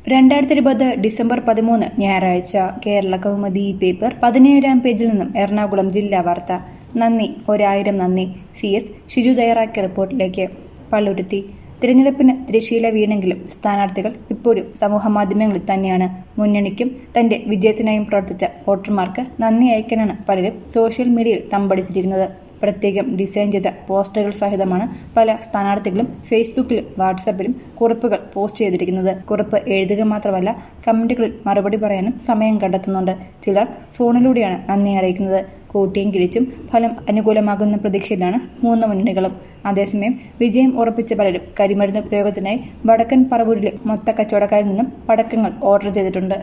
രണ്ടായിരത്തി ഇരുപത് ഡിസംബർ പതിമൂന്ന് ഞായറാഴ്ച കേരള കൗമുദി പേപ്പർ പതിനേഴാം പേജിൽ നിന്നും എറണാകുളം ജില്ലാ വാർത്ത നന്ദി ഒരായിരം നന്ദി സി എസ് ഷിജു തയ്യാറാക്കിയ റിപ്പോർട്ടിലേക്ക് പള്ളുരുത്തി തിരഞ്ഞെടുപ്പിന് തിരശീല വീണെങ്കിലും സ്ഥാനാർത്ഥികൾ ഇപ്പോഴും സമൂഹമാധ്യമങ്ങളിൽ തന്നെയാണ് മുന്നണിക്കും തന്റെ വിജയത്തിനായും പ്രവർത്തിച്ച വോട്ടർമാർക്ക് നന്ദി അയക്കാനാണ് പലരും സോഷ്യൽ മീഡിയയിൽ തമ്പടിച്ചിരിക്കുന്നത് പ്രത്യേകം ഡിസൈൻ ചെയ്ത പോസ്റ്ററുകൾ സഹിതമാണ് പല സ്ഥാനാർത്ഥികളും ഫേസ്ബുക്കിലും വാട്സാപ്പിലും കുറിപ്പുകൾ പോസ്റ്റ് ചെയ്തിരിക്കുന്നത് കുറിപ്പ് എഴുതുക മാത്രമല്ല കമന്റുകളിൽ മറുപടി പറയാനും സമയം കണ്ടെത്തുന്നുണ്ട് ചിലർ ഫോണിലൂടെയാണ് നന്ദി അറിയിക്കുന്നത് കൂട്ടിയും കിഴിച്ചും ഫലം അനുകൂലമാകുന്ന പ്രതീക്ഷയിലാണ് മൂന്ന് മുന്നണികളും അതേസമയം വിജയം ഉറപ്പിച്ച പലരും കരിമരുന്ന് പ്രയോഗത്തിനായി വടക്കൻ പറവൂരിലെ മൊത്ത കച്ചവടക്കാരിൽ നിന്നും പടക്കങ്ങൾ ഓർഡർ ചെയ്തിട്ടുണ്ട്